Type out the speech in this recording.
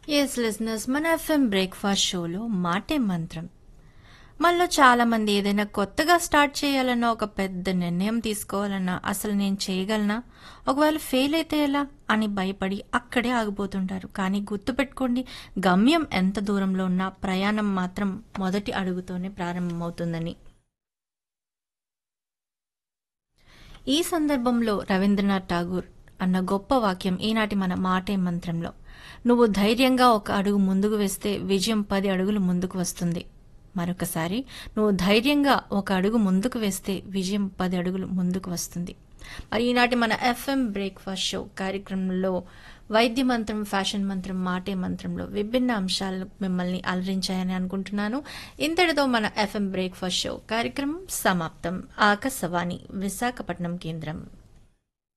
yes listeners మన FM breakfast షోలో మాటే మంత్రం మనలో చాలా మంది ఏదైనా కొత్తగా స్టార్ట్ చేయాలన్నా ఒక పెద్ద నిర్ణయం తీసుకోవాలన్నా అసలు నేను చేయగలనా ఒకవేళ ఫెయిల్ అయితే ఎలా అని భయపడి అక్కడే ఆగిపోతుంటారు కానీ గుర్తుపెట్టుకోండి గమ్యం ఎంత దూరంలో ఉన్నా ప్రయాణం మాత్రం మొదటి అడుగుతోనే ప్రారంభమవుతుందని ఈ సందర్భంలో రవీంద్రనాథ్ ఠాగూర్ అన్న గొప్ప వాక్యం ఈనాటి మన మాటే మంత్రంలో నువ్వు ధైర్యంగా ఒక అడుగు ముందుకు వేస్తే విజయం పది అడుగులు ముందుకు వస్తుంది మరొకసారి నువ్వు ధైర్యంగా ఒక అడుగు ముందుకు వేస్తే విజయం పది అడుగులు ముందుకు వస్తుంది మరి ఈనాటి మన ఎఫ్ఎం బ్రేక్ఫాస్ట్ షో కార్యక్రమంలో వైద్య మంత్రం ఫ్యాషన్ మంత్రం మాటే మంత్రంలో విభిన్న అంశాలు మిమ్మల్ని అలరించాయని అనుకుంటున్నాను ఇంతటితో మన ఎఫ్ఎం బ్రేక్ఫాస్ట్ షో కార్యక్రమం సమాప్తం ఆకాశవాణి విశాఖపట్నం కేంద్రం